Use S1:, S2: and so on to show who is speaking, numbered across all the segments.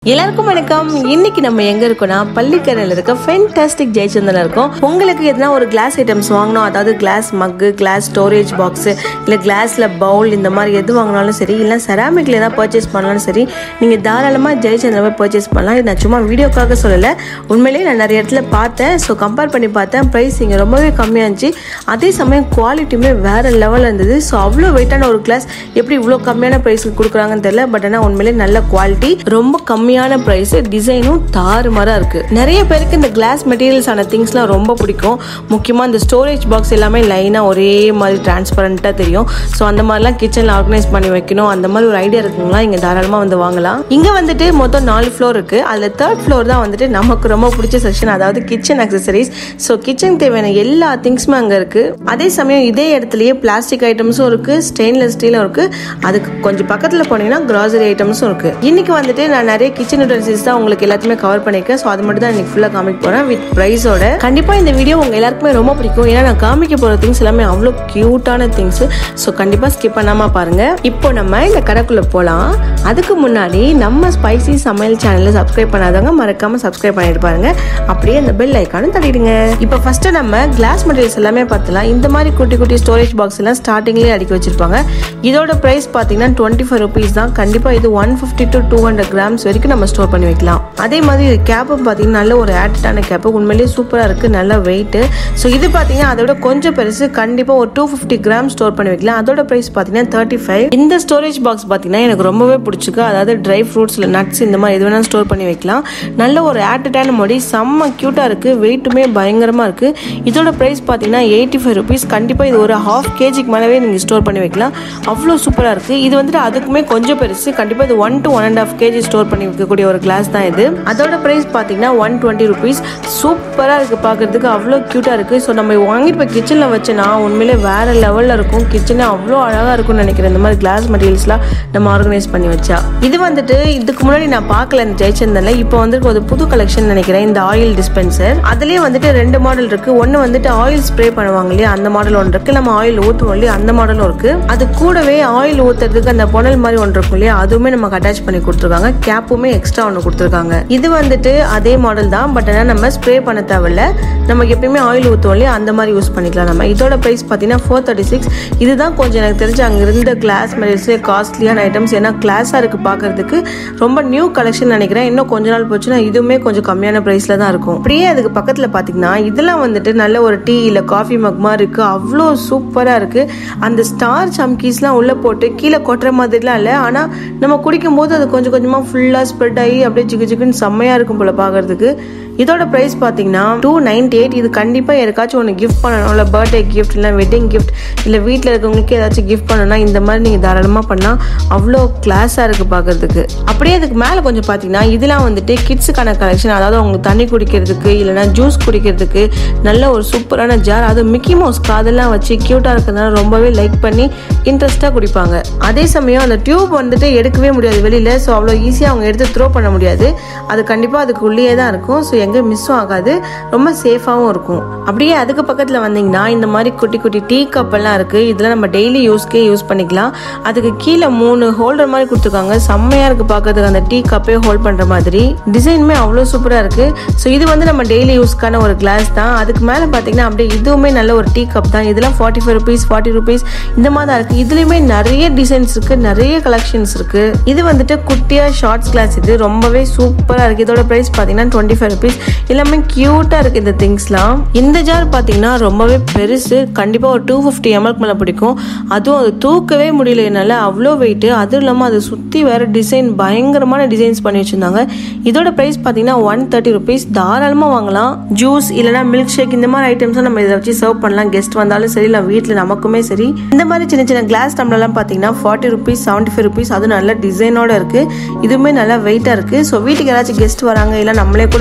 S1: எல்லாருக்கும் வணக்கம் இன்னைக்கு நம்ம எங்க இருக்கோம்னா பள்ளிக்கரையில் இருக்க ஃபென்டாஸ்டிக் ஜெயச்சந்திரன் இருக்கோம் உங்களுக்கு எதனா ஒரு கிளாஸ் ஐட்டம்ஸ் வாங்கணும் அதாவது கிளாஸ் மக்கு கிளாஸ் ஸ்டோரேஜ் பாக்ஸ் இல்லை கிளாஸ்ல பவுல் இந்த மாதிரி எது வாங்கினாலும் சரி இல்லை செராமிக்ல ஏதாவது பர்ச்சேஸ் பண்ணாலும் சரி நீங்க தாராளமா ஜெயச்சந்திரன் போய் பர்ச்சேஸ் பண்ணலாம் இது நான் சும்மா வீடியோக்காக சொல்லலை உண்மையிலேயே நான் நிறைய இடத்துல பார்த்தேன் ஸோ கம்பேர் பண்ணி பார்த்தேன் ப்ரைஸ் இங்கே ரொம்பவே கம்மியாக இருந்துச்சு அதே சமயம் குவாலிட்டியுமே வேற லெவலில் இருந்தது ஸோ அவ்வளோ வெயிட்டான ஒரு கிளாஸ் எப்படி இவ்வளோ கம்மியான ப்ரைஸ்க்கு கொடுக்குறாங்கன்னு தெரியல பட் ஆனால் உண்மையிலேயே நல்ல குவாலிட்டி ரொம்ப கம்மியான ப்ரைஸ் டிசைனும் தாறுமாறாக இருக்கு நிறைய பேருக்கு இந்த கிளாஸ் மெட்டீரியல்ஸ் ஆன திங்ஸ்லாம் ரொம்ப பிடிக்கும் முக்கியமாக இந்த ஸ்டோரேஜ் பாக்ஸ் எல்லாமே லைனாக ஒரே மாதிரி டிரான்ஸ்பரண்ட்டாக தெரியும் ஸோ அந்த மாதிரிலாம் கிச்சனில் ஆர்கனைஸ் பண்ணி வைக்கணும் அந்த மாதிரி ஒரு ஐடியா இருக்குங்களா இங்கே தாராளமாக வந்து வாங்கலாம் இங்கே வந்துட்டு மொத்தம் நாலு ஃப்ளோர் இருக்கு அதில் தேர்ட் ஃப்ளோர் தான் வந்துட்டு நமக்கு ரொம்ப பிடிச்ச செக்ஷன் அதாவது கிச்சன் அக்சசரிஸ் ஸோ கிச்சன் தேவையான எல்லா திங்ஸுமே அங்கே இருக்கு அதே சமயம் இதே இடத்துலயே பிளாஸ்டிக் ஐட்டம்ஸும் இருக்கு ஸ்டெயின்லெஸ் ஸ்டீலும் இருக்கு அதுக்கு கொஞ்சம் பக்கத்தில் போனீங்கன்னா கிராசரி ஐட்டம்ஸும் இருக்கு இன்னைக்கு வந்துட்டு நான் நிறைய கிச்சன் யூட்டன்சில்ஸ் தான் உங்களுக்கு எல்லாத்தையுமே கவர் பண்ணியிருக்கேன் ஸோ அது மட்டும் தான் இன்னைக்கு ஃபுல்லாக காமிக்க போறேன் வித் ப்ரைஸோட கண்டிப்பாக இந்த வீடியோ உங்க எல்லாருக்குமே ரொம்ப பிடிக்கும் ஏன்னா நான் காமிக்க போகிற திங்ஸ் எல்லாமே அவ்வளோ க்யூட்டான திங்ஸ் ஸோ கண்டிப்பாக ஸ்கிப் பண்ணாமல் பாருங்க இப்போ நம்ம இந்த கடைக்குள்ளே போகலாம் அதுக்கு முன்னாடி நம்ம ஸ்பைசி சமையல் சேனலை சப்ஸ்கிரைப் பண்ணாதவங்க மறக்காம சப்ஸ்கிரைப் பண்ணிட்டு பாருங்க அப்படியே அந்த பெல் ஐக்கானும் தட்டிடுங்க இப்போ ஃபர்ஸ்ட் நம்ம கிளாஸ் மெட்டீரியல்ஸ் எல்லாமே பார்த்தலாம் இந்த மாதிரி குட்டி குட்டி ஸ்டோரேஜ் பாக்ஸ் எல்லாம் ஸ்டார்டிங்லேயே அடுக்கி வச்சிருப்பாங்க இதோட ப்ரைஸ் பார்த்தீங்கன்னா டுவெண்ட்டி ஃபைவ் ருபீஸ் தான் கண்டிப்பாக இது one fifty to two hundred grams வரைக்கும் நம்ம ஸ்டோர் பண்ணி வைக்கலாம் அதே மாதிரி இது கேப்பும் பார்த்தீங்கன்னா நல்ல ஒரு ஆக்டான கேப்பு உண்மையிலேயே சூப்பராக இருக்குது நல்ல வெயிட் ஸோ இது பார்த்தீங்கன்னா அதோட கொஞ்சம் பெருசு கண்டிப்பாக ஒரு டூ ஃபிஃப்டி கிராம் ஸ்டோர் பண்ணி வைக்கலாம் அதோட ப்ரைஸ் பார்த்தீங்கன்னா தேர்ட்டி ஃபைவ் இந்த ஸ்டோரேஜ் பாக்ஸ் பார்த்தீங்கன்னா எனக்கு ரொம்பவே பிடிச்சிருக்கு அதாவது ட்ரை ஃப்ரூட்ஸ் இல்லை நட்ஸ் இந்த மாதிரி எது வேணாலும் ஸ்டோர் பண்ணி வைக்கலாம் நல்ல ஒரு ஆக்டான மொடி செம்ம க்யூட்டாக இருக்குது வெயிட்டுமே பயங்கரமாக இருக்குது இதோட ப்ரைஸ் பார்த்தீங்கன்னா எயிட்டி ஃபைவ் ருபீஸ் கண்டிப்பாக இது ஒரு ஹாஃப் கேஜிக்கு மேலவே நீங்கள் ஸ்டோர் பண்ணி வைக்கலாம் அவ்வளோ சூப்பராக இருக்குது இது வந்துட்டு அதுக்குமே கொஞ்சம் பெருசு கண்டிப்பாக இது one to one and half KG store பண்ணி வைக்கக்கூடிய ஒரு கிளாஸ் தான் இது அதோட ப்ரைஸ் பார்த்தீங்கன்னா ஒன் டுவெண்ட்டி ருபீஸ் சூப்பராக இருக்குது பார்க்குறதுக்கு அவ்வளோ க்யூட்டாக இருக்குது ஸோ நம்ம வாங்கிட்டு போய் கிச்சனில் வச்சோன்னா உண்மையிலே வேறு லெவலில் இருக்கும் கிச்சனே அவ்வளோ அழகாக இருக்கும்னு நினைக்கிறேன் இந்த மாதிரி கிளாஸ் மெட்டீரியல்ஸ்லாம் நம்ம ஆர்கனைஸ் பண்ணி வச்சா இது வந்துட்டு இதுக்கு முன்னாடி நான் பார்க்கல இந்த ஜெயச்சந்தனில் இப்போ வந்துட்டு ஒரு புது கலெக்ஷன் நினைக்கிறேன் இந்த ஆயில் டிஸ்பென்சர் அதுலேயே வந்துட்டு ரெண்டு மாடல் இருக்கு ஒன்று வந்துட்டு ஆயில் ஸ்ப்ரே பண்ணுவாங்க இல்லையா அந்த மாடல் ஒன்று இருக்கு நம்ம ஆயில் ஊற்றுவோம் இல்லையா அந்த மாடலும் இருக்கு அது கூடவே ஆயில் ஊத்துறதுக்கு அந்த புனல் மாதிரி ஒன்று இருக்கும் இல்லையா அதுவுமே நமக்கு அட்டாச் பண்ணி கொடுத்துருக்காங்க கேப்புமே எக்ஸ்ட்ரா ஒன்று கொடுத்துருக்காங்க இது வந்துட்டு அதே மாடல் தான் பட் ஆனால் நம்ம ஸ்ப்ரே பண்ண தேவையில்ல நமக்கு எப்பயுமே ஆயில் ஊற்றுவோம் இல்லையா அந்த மாதிரி யூஸ் பண்ணிக்கலாம் நம்ம இதோட ப்ரைஸ் பார்த்தீங்கன்னா ஃபோர் தேர்ட்டி சிக்ஸ் இதுதான் கொஞ்சம் எனக்கு தெரிஞ்சு அங்கே இருந்த கிளாஸ் மெட்டீரியல்ஸ்லேயே காஸ்ட்லியான ஐட்டம்ஸ் ஏன்னா கிளாஸாக இருக்குது பார்க்கறதுக்கு ரொம்ப நியூ கலெக்ஷன் நினைக்கிறேன் இன்னும் கொஞ்ச நாள் போச்சுன்னா இதுவுமே கொஞ்சம் கம்மியான ப்ரைஸில் தான் இருக்கும் அப்படியே அதுக்கு பக்கத்தில் பார்த்தீங்கன்னா இதெல்லாம் வந்துட்டு நல்ல ஒரு டீ இல்லை காஃபி மக் மாதிரி இருக்குது அவ்வளோ சூப்பராக இருக்குது அந்த ஸ்டார் சம்கீஸ்லாம் உள்ளே போட்டு கீழே கொட்டுற மாதிரிலாம் இல்லை ஆனால் நம்ம குடிக்கும்போது அது கொஞ்சம் கொஞ்சமாக ஃபுல்லாக ஸ்ப்ரெட் ஆகி அப்படியே ஜிகு ஜிகுன்னு செம்மையாக இருக்கும் போல் பார்க்கறதுக்கு இதோட ப்ரைஸ் பார்த்தீங்கன்னா டூ நைன்டி எயிட் இது கண்டிப்பாக யாருக்காச்சும் ஒன்று கிஃப்ட் பண்ணணும் இல்லை பர்த்டே கிஃப்ட் இல்லை வெட்டிங் கிஃப்ட் இல்லை வீட்டில் இருக்கவங்களுக்கு ஏதாச்சும் கிஃப்ட் பண்ணணும்னா இந்த மாதிரி நீங்கள் தாராளமாக பண்ணால் அவ்வளோ கிளாஸாக இருக்குது பார்க்கறதுக்கு அப்படியே அதுக்கு மேலே கொஞ்சம் பார்த்தீங்கன்னா இதெல்லாம் வந்துட்டு கிட்ஸுக்கான கலெக்ஷன் அதாவது அவங்களுக்கு தண்ணி குடிக்கிறதுக்கு இல்லைனா ஜூஸ் குடிக்கிறதுக்கு நல்ல ஒரு சூப்பரான ஜார் அது மிக்கி மவுஸ் காதெல்லாம் வச்சு க்யூட்டாக இருக்கிறதுனால ரொம்பவே லைக் பண்ணி இன்ட்ரெஸ்ட்டாக குடிப்பாங்க அதே சமயம் அந்த டியூப் வந்துட்டு எடுக்கவே முடியாது வெளியில் ஸோ அவ்வளோ ஈஸியாக அவங்க எடுத்து த்ரோ பண்ண முடியாது அது கண்டிப்பாக அதுக்கு உள்ளே தான் இருக்கும் ஸோ எங்கேயும் மிஸ்ஸும் ஆகாது ரொம்ப சேஃபாகவும் இருக்கும் அப்படியே அதுக்கு பக்கத்தில் வந்தீங்கன்னா இந்த மாதிரி குட்டி குட்டி டீ கப் எல்லாம் இருக்குது இதெல்லாம் நம்ம டெய்லி யூஸ்க்கே யூஸ் பண்ணிக்கலாம் அதுக்கு கீழே மூணு ஹோல்டர் மாதிரி கொடுத்துருக்காங்க செம்மையாக இருக்குது பார்க்கறதுக்கு அந்த டீ கப்பே ஹோல்ட் பண்ணுற மாதிரி டிசைனுமே அவ்வளோ சூப்பராக இருக்குது ஸோ இது வந்து நம்ம டெய்லி யூஸ்க்கான ஒரு கிளாஸ் தான் அதுக்கு மேலே பார்த்தீங்கன்னா அப்படியே இதுவுமே நல்ல ஒரு டீ கப் தான் இதெல்லாம் forty five rupees forty rupees இந்த மாதிரி தான் இருக்குது இதுலேயுமே நிறைய டிசைன்ஸ் இருக்குது நிறைய கலெக்ஷன்ஸ் இருக்குது இது வந்துட்டு குட்டியாக ஷார்ட்ஸ் கிளாஸ் இது ரொம்பவே சூப்பராக இருக்குது இதோட ப்ரைஸ் பார்த்தீங்கன்னா டுவெண்ட்டி ஃபைவ் ருபீஸ் எல்லாமே க்யூட்டாக இருக்குது இந்த திங்ஸ்லாம் இந்த ஜார் பார்த்தீங்கன்னா ரொம்பவே பெருசு கண்டிப்பாக ஒரு டூ ஃபிஃப்டி எம்எல்க்கு மேலே பிடிக்கும் அதுவும் அது தூக்கவே முடியல என்னால் அவ்வளோ வெயிட்டு அதுவும் இல்லாமல் அதை சுற்றி வேறு டிசைன் பயங்கரமான டிசைன்ஸ் பண்ணி வச்சுருந்தாங்க இதோட ப்ரைஸ் பார்த்தீங்கன்னா ஒன் தேர்ட்டி ருபீஸ் தாராளமாக வாங்கலாம் ஜூஸ் இல்லைனா மில்க் ஷேக் இந்த மாதிரி ஐட்டம்ஸும் நம்ம இதை வச்சு சர்வ் பண்ணலாம் கெஸ்ட் வந்தாலும் சரி இல்லை வீட்டில் நமக்குமே சரி இந்த மாதிரி சின்ன சின்ன கிளாஸ் டம்ளர்லாம் பார்த்தீங்கன்னா forty rupees seventy five rupees அதுவும் நல்ல டிசைனோட இருக்குது இதுவுமே நல்லா வெயிட்டாக இருக்குது ஸோ வீட்டுக்கு யாராச்சும் கெஸ்ட் வராங்க இல்லை நம்மளே கூட வீட்டில் இதை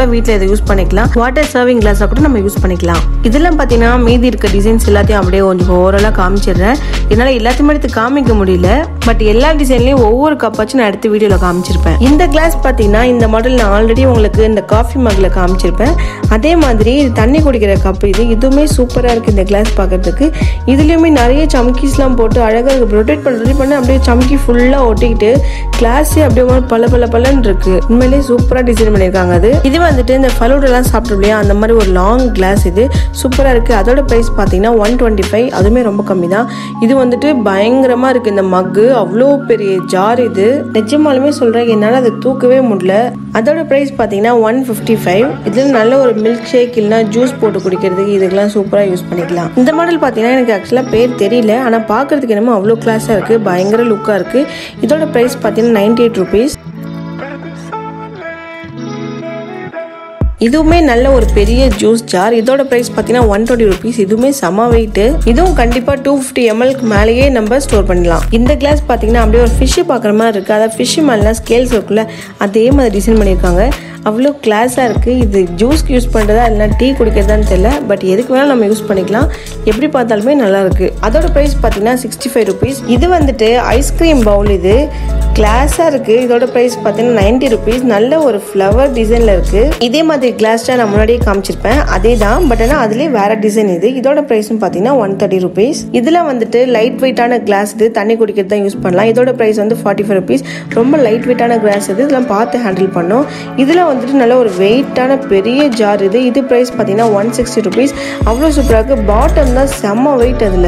S1: அதை யூஸ் பண்ணிக்கலாம் வாட்டர் சர்விங் கிளாஸாக கூட நம்ம யூஸ் பண்ணிக்கலாம் இதெல்லாம் பார்த்தீங்கன்னா மீதி இருக்க டிசைன்ஸ் எல்லாத்தையும் அப்படியே கொஞ்சம் ஓவராலாக காமிச்சிடுறேன் என்னால் எல்லாத்தையுமே எடுத்து காமிக்க முடியல பட் எல்லா டிசைன்லையும் ஒவ்வொரு கப் வச்சு நான் எடுத்து வீடியோவில் காமிச்சிருப்பேன் இந்த கிளாஸ் பார்த்தீங்கன்னா இந்த மாடல் நான் ஆல்ரெடி உங்களுக்கு இந்த காஃபி மக்கில் காமிச்சிருப்பேன் அதே மாதிரி இது தண்ணி குடிக்கிற கப் இது இதுவுமே சூப்பராக இருக்குது இந்த கிளாஸ் பார்க்கறதுக்கு இதுலேயுமே நிறைய சம்கீஸ்லாம் போட்டு அழகாக ரொட்டேட் பண்ணி ரொட்டேட் பண்ணி அப்படியே சம்கி ஃபுல்லாக ஒட்டிக்கிட்டு கிளாஸே அப்படியே ஒரு பல பல பலன்னு இருக்கு உண்மையிலேயே சூப்பராக டிசைன் பண்ணியிருக்காங்க அது இது வந்துட்டு இந்த ஃபலூடெல்லாம் சாப்பிட்டோம் இல்லையா அந்த மாதிரி ஒரு லாங் கிளாஸ் இது சூப்பராக இருக்குது அதோட ப்ரைஸ் பார்த்தீங்கன்னா ஒன் டுவெண்ட்டி ஃபைவ் அதுவுமே ரொம்ப கம்மி தான் இது வந்துட்டு பயங்கரமாக இருக்குது இந்த மக்கு அவ்வளோ பெரிய ஜார் இது நிஜமாலுமே சொல்கிறேன் என்னால் அதை தூக்கவே முடியல அதோட ப்ரைஸ் பார்த்தீங்கன்னா ஒன் ஃபிஃப்டி ஃபைவ் இதில் நல்ல ஒரு மில்க் ஷேக் இல்லைனா ஜூஸ் போட்டு குடிக்கிறதுக்கு இதுக்கெல்லாம் சூப்பராக யூஸ் பண்ணிக்கலாம் இந்த மாடல் பார்த்தீங்கன்னா எனக்கு ஆக்சுவலாக பேர் தெரியல ஆனால் பார்க்கறதுக்கு என்னமோ அவ்வளோ கிளாஸாக இருக்குது பயங்கர லுக்காக இருக்குது இதோட ப்ரைஸ் பார்த்தீங்கன்னா நைன்டி எயிட் ருபீஸ் இதுவுமே நல்ல ஒரு பெரிய ஜூஸ் ஜார் இதோட ப்ரைஸ் பார்த்தீங்கன்னா ஒன் டுவெண்ட்டி ருபீஸ் இதுவுமே செம வெயிட்டு இதுவும் கண்டிப்பாக டூ ஃபிஃப்டி எம்எல்க்கு மேலேயே நம்ம ஸ்டோர் பண்ணலாம் இந்த கிளாஸ் பார்த்தீங்கன்னா அப்படியே ஒரு ஃபிஷ்ஷு பார்க்குற மாதிரி இருக்குது அதாவது ஃபிஷ்ஷு மேலாம் ஸ்கேல்ஸ் இருக்குல்ல அதே மாதிரி டிசைன் பண்ணியிருக்காங்க அவ்வளோ கிளாஸாக இருக்குது இது ஜூஸ்க்கு யூஸ் பண்ணுறதா இல்லைனா டீ குடிக்கிறதான்னு தெரியல பட் எதுக்கு வேணாலும் நம்ம யூஸ் பண்ணிக்கலாம் எப்படி பார்த்தாலுமே நல்லா இருக்கு அதோட ப்ரைஸ் பார்த்தீங்கன்னா சிக்ஸ்டி ஃபைவ் ருபீஸ் இது வந்துட்டு ஐஸ்கிரீம் பவுல் இது கிளாஸாக இருக்குது இதோட ப்ரைஸ் பார்த்தீங்கன்னா நைன்ட்டி ருபீஸ் நல்ல ஒரு ஃப்ளவர் டிசைனில் இருக்குது இதே மாதிரி கிளாஸ் நான் முன்னாடியே காமிச்சிருப்பேன் அதே தான் பட் ஆனால் அதுலேயே வேற டிசைன் இது இதோட ப்ரைஸும் பார்த்தீங்கன்னா ஒன் தேர்ட்டி ருபீஸ் இதில் வந்துட்டு லைட் வெயிட்டான கிளாஸ் இது தண்ணி குடிக்கிறது தான் யூஸ் பண்ணலாம் இதோட ப்ரைஸ் வந்து ஃபார்ட்டி ஃபைவ் ருபீஸ் ரொம்ப லைட் வெயிட்டான கிளாஸ் இது இதெல்லாம் பார்த்து ஹேண்டில் பண்ணோம் இதில் வந்துட்டு நல்ல ஒரு வெயிட்டான பெரிய ஜார் இது இது ப்ரைஸ் பார்த்தீங்கன்னா ஒன் சிக்ஸ்டி ருபீஸ் அவ்வளோ சூப்பராக இருக்குது பாட்டம் தான் செம்ம வெயிட் அதில்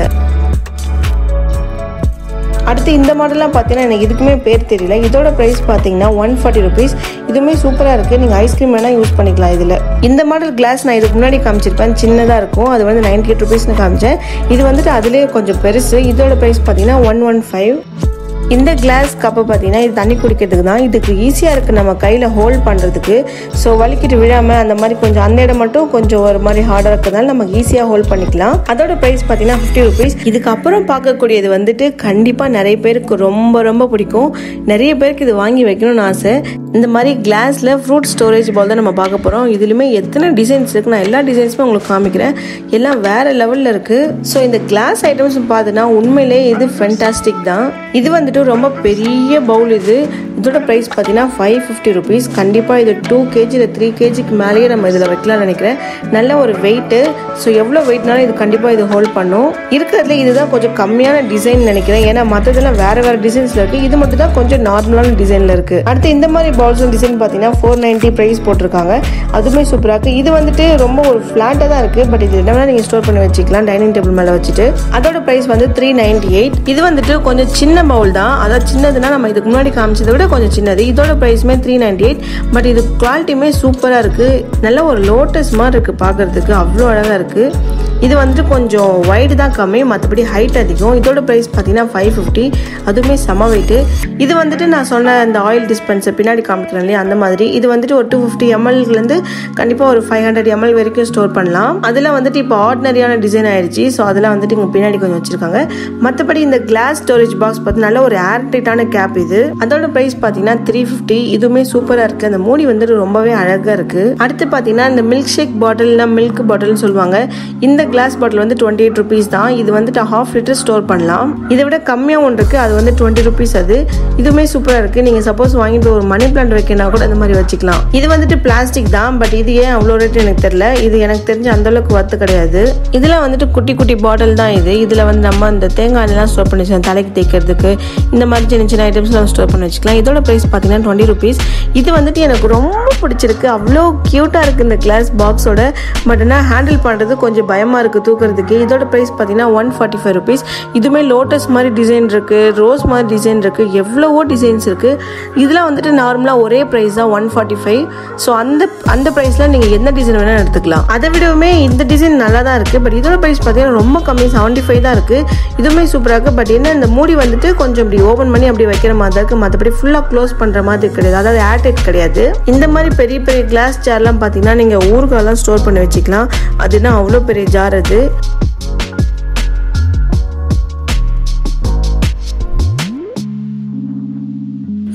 S1: அடுத்து இந்த மாடல்லாம் பார்த்தீங்கன்னா எனக்கு இதுக்குமே பேர் தெரியல இதோட ப்ரைஸ் பார்த்தீங்கன்னா ஒன் ஃபார்ட்டி ருபீஸ் இதுவுமே சூப்பராக இருக்குது நீங்கள் ஐஸ்கிரீம் வேணால் யூஸ் பண்ணிக்கலாம் இதில் இந்த மாடல் கிளாஸ் நான் இதுக்கு முன்னாடி காமிச்சிருப்பேன் சின்னதாக இருக்கும் அது வந்து நைன்டி எயிட் ருபீஸ்னு காமிச்சேன் இது வந்துட்டு அதுலேயே கொஞ்சம் பெருசு இதோட ப்ரைஸ் பார்த்தீங்கன்னா ஒன் ஒன் ஃபைவ் இந்த கிளாஸ் கப்பை பார்த்தீங்கன்னா இது தண்ணி குடிக்கிறதுக்கு தான் இதுக்கு ஈஸியாக இருக்குது நம்ம கையில் ஹோல்ட் பண்ணுறதுக்கு ஸோ வலிக்கிட்டு விழாமல் அந்த மாதிரி கொஞ்சம் அந்த இடம் மட்டும் கொஞ்சம் ஒரு மாதிரி ஹார்டாக இருக்கிறதால நம்ம ஈஸியாக ஹோல்ட் பண்ணிக்கலாம் அதோட ப்ரைஸ் பார்த்தீங்கன்னா ஃபிஃப்டி ருபீஸ் இதுக்கப்புறம் பார்க்கக்கூடியது வந்துட்டு கண்டிப்பாக நிறைய பேருக்கு ரொம்ப ரொம்ப பிடிக்கும் நிறைய பேருக்கு இது வாங்கி வைக்கணும்னு ஆசை இந்த மாதிரி கிளாஸில் ஃப்ரூட் ஸ்டோரேஜ் பால் தான் நம்ம பார்க்க போகிறோம் இதுலையுமே எத்தனை டிசைன்ஸ் இருக்குது நான் எல்லா டிசைன்ஸுமே உங்களுக்கு காமிக்கிறேன் எல்லாம் வேறு லெவலில் இருக்குது ஸோ இந்த கிளாஸ் ஐட்டம்ஸ் பார்த்தீங்கன்னா உண்மையிலே இது ஃபென்டாஸ்டிக் தான் இது வந்துட்டு ரொம்ப பெரிய பவுல் இது இதோட ப்ரைஸ் பார்த்தீங்கன்னா ஃபைவ் ஃபிஃப்டி ருபீஸ் கண்டிப்பாக இது டூ கேஜி இல்லை த்ரீ கேஜிக்கு மேலேயே நம்ம இதில் வைக்கலாம்னு நினைக்கிறேன் நல்ல ஒரு வெயிட்டு ஸோ எவ்வளோ வெயிட்னாலும் இது கண்டிப்பாக இது ஹோல்ட் பண்ணும் இருக்கிறதுல இதுதான் கொஞ்சம் கம்மியான டிசைன் நினைக்கிறேன் ஏன்னா மற்றதெல்லாம் வேறு வேறு டிசைன்ஸில் இருக்குது இது மட்டும் தான் கொஞ்சம் நார்மலான டிசைனில் இருக்குது அடுத்து இந்த மாதிரி பவுல்ஸ் டிசைன் பார்த்தீங்கன்னா ஃபோர் நைன்ட்டி ப்ரைஸ் போட்டிருக்காங்க அதுவுமே சூப்பராக இருக்குது இது வந்துட்டு ரொம்ப ஒரு ஃப்ளாட்டாக தான் இருக்குது பட் இது என்ன நீங்கள் ஸ்டோர் பண்ணி வச்சுக்கலாம் டைனிங் டேபிள் மேலே வச்சுட்டு அதோட ப்ரைஸ் வந்து த்ரீ நைன்ட்டி எயிட் இது வந்துட்டு கொஞ்சம் சின்ன பவுல் தான் அதாவது சின்னதுன்னா நம்ம இதுக்கு முன்னாடி காமிச்சதை விட கொஞ்சம் சின்னது இதோட ப்ரைஸுமே த்ரீ நைன்டி எயிட் பட் இது குவாலிட்டியுமே சூப்பராக இருக்குது நல்ல ஒரு லோட்டஸ் மாதிரி இருக்குது பார்க்குறதுக்கு அவ்வளோ அழகாக இருக்குது இது வந்துட்டு கொஞ்சம் வைடு தான் கம்மி மற்றபடி ஹைட் அதிகம் இதோட ப்ரைஸ் பார்த்தீங்கன்னா ஃபைவ் ஃபிஃப்டி அதுவுமே செம வெயிட்டு இது வந்துட்டு நான் சொன்ன அந்த ஆயில் டிஸ்பென்சர் பின்னாடி காமிக்கிறேன் இல்லையா அந்த மாதிரி இது வந்துட்டு ஒரு டூ ஃபிஃப்டி எம்எல்லேருந்து கண்டிப்பாக ஒரு ஃபைவ் ஹண்ட்ரட் எம்எல் வரைக்கும் ஸ்டோர் பண்ணலாம் அதில் வந்துட்டு இப்போ ஆர்டினரியான டிசைன் ஆயிடுச்சு ஸோ அதெல்லாம் வந்துட்டு இங்கே பின்னாடி கொஞ்சம் வச்சிருக்காங்க மற்றபடி இந்த கிளாஸ் ஸ்டோரேஜ் பாக்ஸ் பார்த்து நல்ல ஒரு ஏர் டைட்டான கேப் இது அதோட ப்ரைஸ் பார்த்தீங்கன்னா த்ரீ ஃபிஃப்டி இதுவுமே சூப்பராக இருக்குது அந்த மூடி வந்துட்டு ரொம்பவே அழகாக இருக்குது அடுத்து பார்த்தீங்கன்னா இந்த மில்க் ஷேக் பாட்டில்னா மில்க் பாட்டில்னு சொல்லுவாங்க இந்த கிளாஸ் பாட்டில் வந்து டுவெண்ட்டி எயிட் ருபீஸ் தான் இது வந்துட்டு ஹாஃப் லிட்டர் ஸ்டோர் பண்ணலாம் இதை விட கம்மியாக ஒன்று இருக்குது அது வந்து டுவெண்ட்டி ருபீஸ் அது இதுவுமே சூப்பராக இருக்குது நீங்கள் சப்போஸ் வாங்கிட்டு ஒரு மணி பிளான்ட் வைக்கணும் கூட அந்த மாதிரி வச்சுக்கலாம் இது வந்துட்டு பிளாஸ்டிக் தான் பட் இது ஏன் அவ்வளோ ரேட் எனக்கு தெரியல இது எனக்கு தெரிஞ்சு அந்த அளவுக்கு வத்து கிடையாது இதில் வந்துட்டு குட்டி குட்டி பாட்டில் தான் இது இதில் வந்து நம்ம இந்த தேங்காய் எண்ணெய்லாம் ஸ்டோர் பண்ணி வச்சுக்கலாம் தலைக்கு தேய்க்கிறதுக்கு இந்த மாதிரி சின்ன சின்ன ஐட்டம்ஸ்லாம் ஸ்டோர் பண்ணி வச்சுக்கலாம் இதோட ப்ரைஸ் பார்த்தீங்கன்னா டுவெண்ட்டி ருபீஸ் இது வந்துட்டு எனக்கு ரொம்ப பிடிச்சிருக்கு அவ்வளோ க்யூட்டாக இருக்குது இந்த கிளாஸ் பாக்ஸோட பட் ஆனால் ஹேண்டில் பண்ணுறது கொஞ்சம் பயமாக இருக்குது தூக்குறதுக்கு இதோட ப்ரைஸ் பார்த்தீங்கன்னா ஒன் ஃபார்ட்டி ஃபைவ் ருபீஸ் இதுவுமே லோட்டஸ் மாதிரி டிசைன் இருக்குது ரோஸ் மாதிரி டிசைன் இருக்குது எவ்வளவோ டிசைன்ஸ் இருக்குது இதெல்லாம் வந்துட்டு நார்மலாக ஒரே ப்ரைஸ் தான் ஒன் ஃபார்ட்டி ஃபைவ் ஸோ அந்த அந்த ப்ரைஸில் நீங்கள் எந்த டிசைன் வேணால் எடுத்துக்கலாம் அதை விடவுமே இந்த டிசைன் நல்லா தான் இருக்குது பட் இதோட ப்ரைஸ் பார்த்தீங்கன்னா ரொம்ப கம்மி செவன்ட்டி ஃபைவ் தான் இருக்குது இதுவுமே சூப்பராக இருக்குது பட் என்ன இந்த மூடி வந்துட்டு கொஞ்சம் இப்படி ஓப்பன் பண்ணி அப்படி வைக்கிற மாதிரி தான் இருக்குது மற்றபடி ஃபுல்லாக க்ளோஸ் பண்ணுற மாதிரி கிடையாது அதாவது ஏர்டைட் கிடையாது இந்த மாதிரி பெரிய பெரிய கிளாஸ் சேர்லாம் பார்த்தீங்கன்னா நீங்கள் ஊருக்கெல்லாம் ஸ்டோர் பண்ணி வச்சுக்கலாம் அதுனா அவ்வளோ பெரிய ஜார் அது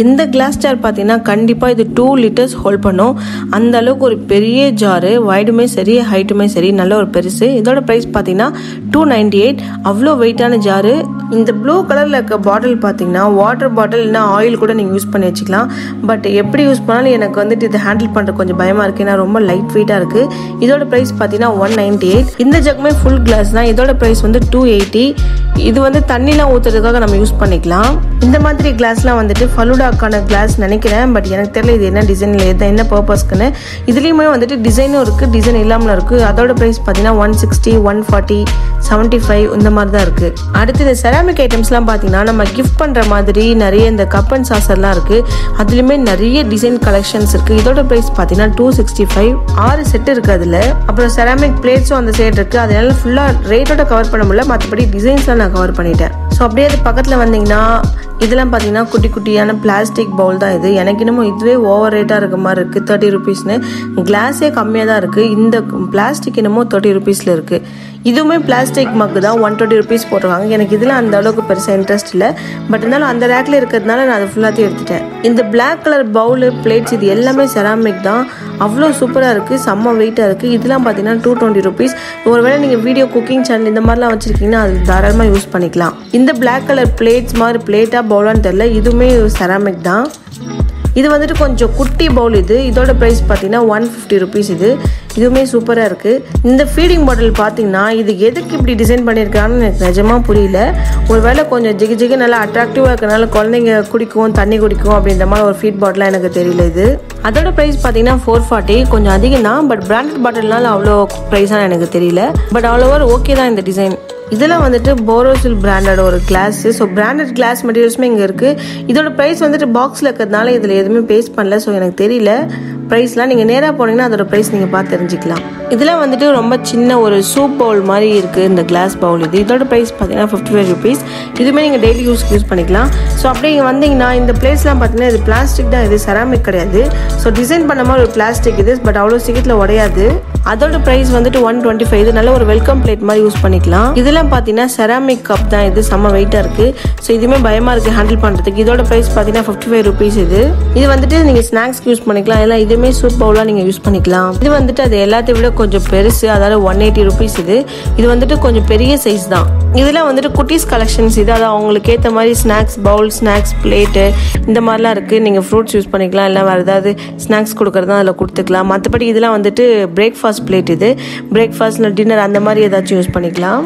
S1: இந்த கிளாஸ் ஜார் பார்த்தீங்கன்னா கண்டிப்பாக இது டூ லிட்டர்ஸ் ஹோல்ட் பண்ணும் அந்த அளவுக்கு ஒரு பெரிய ஜாரு வைடுமே சரி ஹைட்டுமே சரி நல்ல ஒரு பெருசு இதோட ப்ரைஸ் பார்த்தீங்கன்னா டூ நைன்டி எயிட் அவ்வளோ வெயிட்டான ஜாரு இந்த ப்ளூ கலரில் இருக்க பாட்டில் பார்த்தீங்கன்னா வாட்டர் பாட்டில் இல்லைனா ஆயில் கூட நீங்கள் யூஸ் பண்ணி வச்சுக்கலாம் பட் எப்படி யூஸ் பண்ணாலும் எனக்கு வந்துட்டு இது ஹேண்டில் பண்ணுற கொஞ்சம் பயமாக இருக்குது ஏன்னா ரொம்ப லைட் வெயிட்டாக இருக்குது இதோட ப்ரைஸ் பார்த்தீங்கன்னா ஒன் நைன்டி எயிட் இந்த ஜக்குமே ஃபுல் கிளாஸ் தான் இதோட ப்ரைஸ் வந்து டூ எயிட்டி இது வந்து தண்ணிலாம் ஊற்றுறதுக்காக நம்ம யூஸ் பண்ணிக்கலாம் இந்த மாதிரி கிளாஸ்லாம் வந்துட்டு ஃபலூடாக்கான கிளாஸ் நினைக்கிறேன் பட் எனக்கு தெரியல இது என்ன டிசைனில் எது என்ன பர்பஸ்க்குன்னு இதுலேயுமே வந்துட்டு டிசைனும் இருக்குது டிசைன் இல்லாமல் இருக்குது அதோட ப்ரைஸ் பார்த்தீங்கன்னா one sixty one forty seventy five இந்த மாதிரி தான் இருக்குது அடுத்து இந்த செராமிக் ஐட்டம்ஸ்லாம் பார்த்தீங்கன்னா நம்ம கிஃப்ட் பண்ணுற மாதிரி நிறைய இந்த கப் அண்ட் சாசர்லாம் இருக்குது அதுலேயுமே நிறைய டிசைன் கலெக்ஷன்ஸ் இருக்குது இதோட ப்ரைஸ் பார்த்தீங்கன்னா டூ சிக்ஸ்டி ஃபைவ் ஆறு செட் இருக்குது அதில் அப்புறம் செராமிக் பிளேட்ஸும் அந்த சைடு இருக்குது அதனால ஃபுல்லாக ரேட்டோட கவர் பண்ண முடியல மற்றபடி டிசைன்ஸ்லாம் நான் கவர் பண்ணிட்டேன் ஸோ அப்படியே அது பக்கத்தில் வந்தீங்கன்னா இதெல்லாம் பார்த்தீங்கன்னா குட்டி குட்டியான பிளாஸ்டிக் பவுல் தான் இது எனக்கு இன்னமும் இதுவே ஓவர் ரேட்டாக இருக்க மாதிரி இருக்குது தேர்ட்டி ருபீஸ்னு கிளாஸே கம்மியாக தான் இருக்குது இந்த பிளாஸ்டிக் என்னமோ தேர்ட்டி ருபீஸில் இருக்குது இதுவுமே பிளாஸ்டிக் மக்கு தான் ஒன் டுவெண்ட்டி ருபீஸ் போட்டிருக்காங்க எனக்கு இதில் அந்த அளவுக்கு பெருசாக இன்ட்ரெஸ்ட் இல்லை பட் இருந்தாலும் அந்த ரேக்கில் இருக்கிறதுனால நான் அதை ஃபுல்லாத்தையும் எடுத்துட்டேன் இந்த பிளாக் கலர் பவுலு பிளேட்ஸ் இது எல்லாமே செராமிக் தான் அவ்வளோ சூப்பராக இருக்குது செம்ம வெயிட்டாக இருக்குது இதெல்லாம் பார்த்தீங்கன்னா டூ டுவெண்ட்டி ருபீஸ் ஒருவேளை நீங்கள் வீடியோ குக்கிங் சேனல் இந்த மாதிரிலாம் வச்சுருக்கீங்கன்னா அது தாராளமாக யூஸ் பண்ணிக்கலாம் இந்த பிளாக் கலர் பிளேட்ஸ் மாதிரி பிளேட்டாக பவுலான்னு தெரில இதுவுமே செராமிக் தான் இது வந்துட்டு கொஞ்சம் குட்டி பவுல் இது இதோட ப்ரைஸ் பார்த்தீங்கன்னா ஒன் ஃபிஃப்டி ருபீஸ் இது இதுவுமே சூப்பராக இருக்குது இந்த ஃபீடிங் பாட்டில் பார்த்தீங்கன்னா இது எதுக்கு இப்படி டிசைன் பண்ணியிருக்காங்கன்னு எனக்கு நிஜமாக புரியல ஒருவேளை கொஞ்சம் ஜிகு ஜிகு நல்லா அட்ராக்டிவாக இருக்கனால குழந்தைங்க குடிக்கும் தண்ணி குடிக்கும் அப்படின்ற மாதிரி ஒரு ஃபீட் பாட்டிலாக எனக்கு தெரியல இது அதோட ப்ரைஸ் பார்த்தீங்கன்னா ஃபோர் ஃபார்ட்டி கொஞ்சம் அதிகம் தான் பட் பிராண்டட் பாட்டில்னால அவ்வளோ ப்ரைஸாக எனக்கு தெரியல பட் அவ்வளோவா ஓகே தான் இந்த டிசைன் இதெல்லாம் வந்துட்டு போரோசில் பிராண்டட் ஒரு கிளாஸ் ஸோ பிராண்டட் கிளாஸ் மெட்டீரியல்ஸுமே இங்கே இருக்குது இதோட ப்ரைஸ் வந்துட்டு பாக்ஸில் இருக்கிறதுனால இதில் எதுவுமே பேஸ்ட் பண்ணல ஸோ எனக்கு தெரியல ப்ரைஸ்லாம் நீங்கள் நேராக போனீங்கன்னா அதோட ப்ரைஸ் நீங்கள் பார்த்து தெரிஞ்சுக்கலாம் இதில் வந்துட்டு ரொம்ப சின்ன ஒரு சூப் பவுல் மாதிரி இருக்குது இந்த கிளாஸ் பவுல் இது இதோட ப்ரைஸ் பார்த்தீங்கன்னா ஃபிஃப்டி ஃபைவ் ருபீஸ் இதுவுமே நீங்கள் டெய்லி யூஸ்க்கு யூஸ் பண்ணிக்கலாம் ஸோ அப்படியே இங்கே வந்தீங்கன்னா இந்த பிளேஸ்லாம் பார்த்தீங்கன்னா இது பிளாஸ்டிக் தான் இது செராமிக் கிடையாது ஸோ டிசைன் பண்ண மாதிரி ஒரு பிளாஸ்டிக் இது பட் அவ்வளோ சீக்கிரத்தில் உடையாது அதோட ப்ரைஸ் வந்துட்டு ஒன் டுவெண்ட்டி ஃபைவ் இது நல்ல ஒரு வெல்கம் பிளேட் மாதிரி யூஸ் பண்ணிக்கலாம் இதெல்லாம் பார்த்தீங்கன்னா செராமிக் கப் தான் இது செம்ம வெயிட்டாக இருக்குது ஸோ இதுவுமே பயமாக இருக்குது ஹேண்டில் பண்ணுறதுக்கு இதோட ப்ரைஸ் பார்த்தீங்கன்னா ஃபிஃப்டி ஃபைவ் ருபீஸ் இது இது வந்துட்டு நீங்கள் ஸ்நாக்ஸ்க்கு யூஸ் பண்ணிக்கலாம் இல்லை இதுவுமே சூப் பவுலாக நீங்கள் யூஸ் பண்ணிக்கலாம் இது வந்துட்டு அது எல்லாத்தையும் விட கொஞ்சம் பெருசு அதாவது ஒன் எயிட்டி ருபீஸ் இது இது வந்துட்டு கொஞ்சம் பெரிய சைஸ் தான் இதெல்லாம் வந்துட்டு குட்டீஸ் கலெக்ஷன்ஸ் இது அதாவது அவங்களுக்கு ஏற்ற மாதிரி ஸ்நாக்ஸ் பவுல் ஸ்நாக்ஸ் பிளேட்டு இந்த மாதிரிலாம் இருக்குது நீங்கள் ஃப்ரூட்ஸ் யூஸ் பண்ணிக்கலாம் இல்லை வேறு ஏதாவது ஸ்நாக்ஸ் கொடுக்குறதா அதில் கொடுத்துக்கலாம் மற்றபடி இதெல்லாம் வந்துட்டு பிரேக்ஃபாஸ்ட் பிளேட் இது பிரேக்ஃபாஸ்ட் இல்லை டின்னர் அந்த மாதிரி ஏதாச்சும் யூஸ் பண்ணிக்கலாம்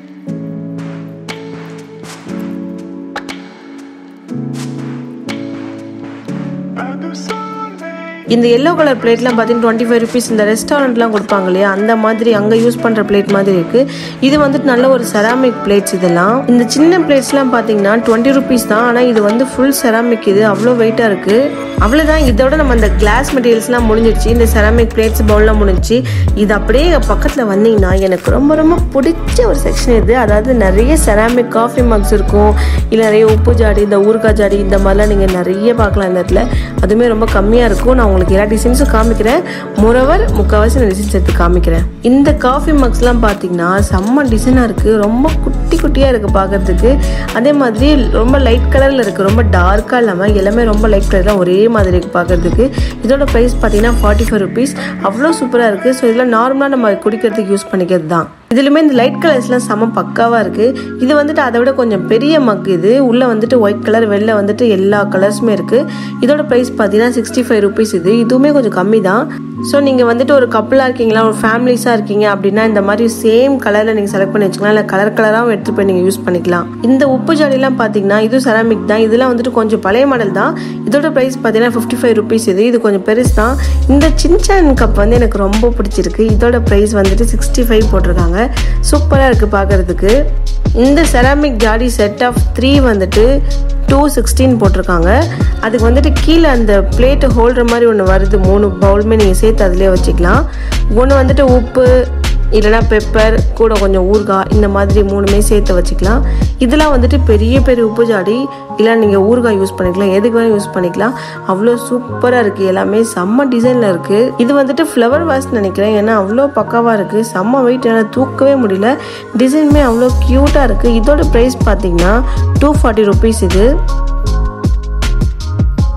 S1: இந்த எல்லோ கலர் பிளேட்லாம் பார்த்தீங்கன்னா டுவெண்ட்டி ஃபைவ் ருபீஸ் இந்த ரெஸ்டாரண்ட்லாம் கொடுப்பாங்க இல்லையா அந்த மாதிரி அங்கே யூஸ் பண்ணுற பிளேட் மாதிரி இருக்குது இது வந்துட்டு நல்ல ஒரு செராமிக் பிளேட்ஸ் இதெல்லாம் இந்த சின்ன பிளேட்ஸ்லாம் பார்த்தீங்கன்னா டுவெண்ட்டி ருபீஸ் தான் ஆனால் இது வந்து ஃபுல் செராமிக் இது அவ்வளோ வெயிட்டாக இருக்குது அவ்வளோதான் இதோட நம்ம அந்த கிளாஸ் மெட்டீரியல்ஸ்லாம் முடிஞ்சிருச்சு இந்த செராமிக் பிளேட்ஸ் பவுல்லாம் முடிஞ்சிச்சு இது அப்படியே பக்கத்தில் வந்தீங்கன்னா எனக்கு ரொம்ப ரொம்ப பிடிச்ச ஒரு செக்ஷன் இது அதாவது நிறைய செராமிக் காஃபி மக்ஸ் இருக்கும் இல்லை நிறைய உப்பு ஜாடி இந்த ஊறுகாய் ஜாடி இந்த மாதிரிலாம் நீங்கள் நிறைய பார்க்கலாம் இந்த இடத்துல அதுவுமே ரொம்ப கம்மியாக இருக்கும் நான் உங்களுக்கு எல்லா டிசைன்ஸும் காமிக்கிறேன் மொரவர் முக்கால்வாசி நான் டிசைன்ஸ் எடுத்து காமிக்கிறேன் இந்த காஃபி மக்ஸ்லாம் பார்த்தீங்கன்னா செம்ம டிசைனாக இருக்குது ரொம்ப குட்டி குட்டியாக இருக்குது பார்க்கறதுக்கு அதே மாதிரி ரொம்ப லைட் கலரில் இருக்குது ரொம்ப டார்க்காக இல்லாமல் எல்லாமே ரொம்ப லைட் கலரில் ஒரே மாதிரி இருக்குது பார்க்கறதுக்கு இதோட ப்ரைஸ் பார்த்தீங்கன்னா ஃபார்ட்டி ஃபைவ் ருபீஸ் அவ்வளோ சூப்பராக இருக்குது ஸோ இதெல்லாம் நார்மலாக நம்ம குடிக்கிறதுக்கு யூஸ் பண்ணிக்கிறது தான் இதுலையுமே இந்த லைட் கலர்ஸ்லாம் செம பக்காவாக இருக்குது இது வந்துட்டு அதை விட கொஞ்சம் பெரிய மக் இது உள்ளே வந்துட்டு ஒயிட் கலர் வெளில வந்துட்டு எல்லா கலர்ஸுமே இருக்குது இதோட ப்ரைஸ் பார்த்தீங்கன்னா சிக்ஸ்டி ஃபைவ் ருபீஸ் இது இதுவுமே கொஞ்சம் கம்மி தான் ஸோ நீங்கள் வந்துட்டு ஒரு கப்பலாக இருக்கீங்களா ஒரு ஃபேமிலிஸாக இருக்கீங்க அப்படின்னா இந்த மாதிரி சேம் கலரில் நீங்கள் செலக்ட் பண்ணி வச்சுக்கலாம் இல்லை கலர் கலராகவும் எடுத்துகிட்டு போய் நீங்கள் யூஸ் பண்ணிக்கலாம் இந்த உப்பு ஜாடிலாம் பார்த்தீங்கன்னா இது செராமிக் தான் இதெல்லாம் வந்துட்டு கொஞ்சம் பழைய மாடல் தான் இதோட ப்ரைஸ் பார்த்தீங்கன்னா ஃபிஃப்டி ஃபைவ் ருபீஸ் இது இது கொஞ்சம் பெருசு தான் இந்த சின்சான் கப் வந்து எனக்கு ரொம்ப பிடிச்சிருக்கு இதோட ப்ரைஸ் வந்துட்டு சிக்ஸ்டி ஃபைவ் போட்டிருக்காங்க சூப்பராக இருக்குது பார்க்குறதுக்கு இந்த செராமிக் ஜாடி செட் ஆஃப் த்ரீ வந்துட்டு டூ சிக்ஸ்டீன் போட்டிருக்காங்க அதுக்கு வந்துட்டு கீழே அந்த பிளேட்டு ஹோல்டர் மாதிரி ஒன்று வருது மூணு பவுலுமே நீங்கள் சேர்த்து அதிலே வச்சுக்கலாம் ஒன்று வந்துட்டு உப்பு இல்லைனா பெப்பர் கூட கொஞ்சம் ஊறுகாய் இந்த மாதிரி மூணுமே சேர்த்து வச்சுக்கலாம் இதெல்லாம் வந்துட்டு பெரிய பெரிய உப்பு ஜாடி இல்லை நீங்கள் ஊறுகாய் யூஸ் பண்ணிக்கலாம் எதுக்கு வேணும் யூஸ் பண்ணிக்கலாம் அவ்வளோ சூப்பராக இருக்குது எல்லாமே செம்ம டிசைனில் இருக்குது இது வந்துட்டு ஃப்ளவர் வாஷ் நினைக்கிறேன் ஏன்னா அவ்வளோ பக்காவாக இருக்குது செம்ம வெயிட் என்னால் தூக்கவே முடியல டிசைனுமே அவ்வளோ க்யூட்டாக இருக்குது இதோட ப்ரைஸ் பார்த்தீங்கன்னா டூ ஃபார்ட்டி ருபீஸ் இது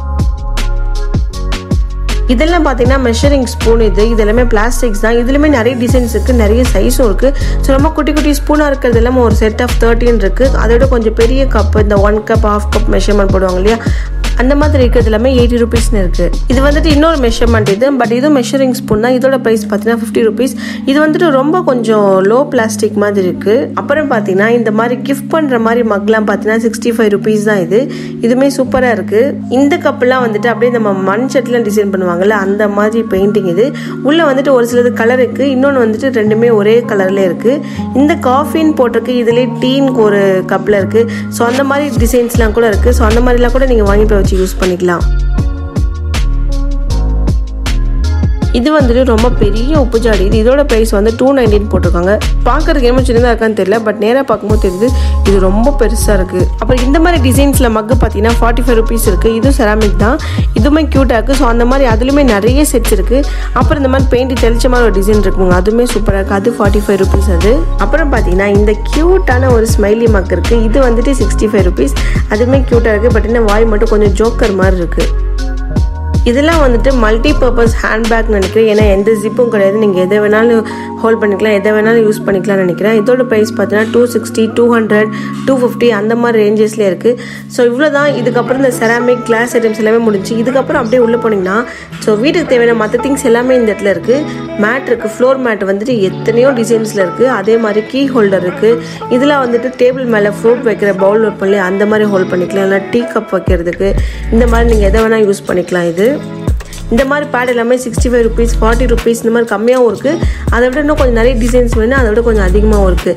S1: இதெல்லாம் பார்த்தீங்கன்னா மெஷரிங் ஸ்பூன் இது இது எல்லாமே பிளாஸ்டிக்ஸ் தான் இதுலையுமே நிறைய டிசைன்ஸ் இருக்குது நிறைய சைஸும் இருக்குது ஸோ ரொம்ப குட்டி குட்டி ஸ்பூனாக இருக்கிறது எல்லாமே ஒரு செட் ஆஃப் தேர்ட்டின் இருக்குது அதோட கொஞ்சம் பெரிய கப் இந்த one cup half cup measurement போடுவாங்க இல்லையா அந்த மாதிரி இருக்கிறது எல்லாமே எயிட்டி ருபீஸ்னு இருக்குது இது வந்துட்டு இன்னொரு மெஷர்மெண்ட் இது பட் இதுவும் மெஷரிங் ஸ்பூன் தான் இதோட ப்ரைஸ் பார்த்தீங்கன்னா ஃபிஃப்டி ருபீஸ் இது வந்துட்டு ரொம்ப கொஞ்சம் லோ பிளாஸ்டிக் மாதிரி இருக்குது அப்புறம் பார்த்தீங்கன்னா இந்த மாதிரி கிஃப்ட் பண்ணுற மாதிரி மக்லாம் பார்த்தீங்கன்னா சிக்ஸ்டி ஃபைவ் ருபீஸ் தான் இது இதுவுமே சூப்பராக இருக்குது இந்த கப்பெல்லாம் வந்துட்டு அப்படியே நம்ம மண் சட்டிலாம் டிசைன் பண்ணுவாங்கல்ல அந்த மாதிரி பெயிண்டிங் இது உள்ளே வந்துட்டு ஒரு சிலது கலர் இருக்குது இன்னொன்று வந்துட்டு ரெண்டுமே ஒரே கலரில் இருக்குது இந்த காஃபின்னு போட்டிருக்கு இதுலேயே டீனுக்கு ஒரு கப்பில் இருக்குது ஸோ அந்த மாதிரி டிசைன்ஸ்லாம் கூட இருக்குது ஸோ அந்த மாதிரிலாம் கூட நீங்கள் வாங்கி போய் வச்சு யூஸ் பண்ணிக்கலாம் இது வந்துட்டு ரொம்ப பெரிய உப்பு ஜாடி இது இதோட ப்ரைஸ் வந்து டூ நைன்டீன் போட்டிருக்காங்க பார்க்கறதுக்கு என்ன சின்னதாக இருக்கான்னு தெரியல பட் நேராக பார்க்கும்போது தெரியுது இது ரொம்ப பெருசாக இருக்குது அப்புறம் இந்த மாதிரி டிசைன்ஸில் மக்கு பார்த்தீங்கன்னா ஃபார்ட்டி ஃபைவ் ருபீஸ் இருக்குது இதுவும் செராமிக் தான் இதுவுமே க்யூட்டாக இருக்குது ஸோ அந்த மாதிரி அதுலேயுமே நிறைய செட்ஸ் இருக்குது அப்புறம் இந்த மாதிரி பெயிண்ட் தெளிச்ச மாதிரி ஒரு டிசைன் இருக்குங்க அதுவுமே சூப்பராக இருக்குது அது ஃபார்ட்டி ஃபைவ் ருபீஸ் அது அப்புறம் பார்த்தீங்கன்னா இந்த க்யூட்டான ஒரு ஸ்மைலி மக் இருக்குது இது வந்துட்டு சிக்ஸ்டி ஃபைவ் ருபீஸ் அதுவுமே க்யூட்டாக இருக்குது பட் என்ன வாய் மட்டும் கொஞ்சம் ஜோக்கர் மாதிரி இருக்குது இதெல்லாம் வந்துட்டு மல்டி பர்பஸ் ஹேண்ட்பேக் நினைக்கிறேன் ஏன்னா எந்த ஜிப்பும் கிடையாது நீங்கள் எதை வேணாலும் ஹோல்ட் பண்ணிக்கலாம் எதை வேணாலும் யூஸ் பண்ணிக்கலாம்னு நினைக்கிறேன் இதோட ப்ரைஸ் பார்த்தீங்கன்னா two sixty two hundred two fifty அந்த மாதிரி ரேஞ்சஸ்லேயே இருக்குது ஸோ இவ்வளோ தான் இதுக்கப்புறம் இந்த செராமிக் கிளாஸ் ஐட்டம்ஸ் எல்லாமே முடிஞ்சு இதுக்கப்புறம் அப்படியே உள்ளே போனீங்கன்னா ஸோ வீட்டுக்கு தேவையான மற்ற திங்ஸ் எல்லாமே இந்த இடத்துல இருக்குது மேட் இருக்குது ஃப்ளோர் மேட் வந்துட்டு எத்தனையோ டிசைன்ஸில் இருக்குது அதே மாதிரி கீ ஹோல்டர் இருக்குது இதில் வந்துட்டு டேபிள் மேலே ஃப்ரூட் வைக்கிற பவுல் வைப்போம் இல்லையா அந்த மாதிரி ஹோல்ட் பண்ணிக்கலாம் இல்லை டீ கப் வைக்கிறதுக்கு இந்த மாதிரி நீங்கள் எதை வேணால் யூஸ் பண்ணிக்கலாம் இது இந்த மாதிரி பேட் எல்லாமே sixty five rupees forty rupees இந்த மாதிரி கம்மியாகவும் இருக்குது அதை விட இன்னும் கொஞ்சம் நிறைய டிசைன்ஸ் வேணும் அதை விட கொஞ்சம் அதிகமாகவும் இருக்குது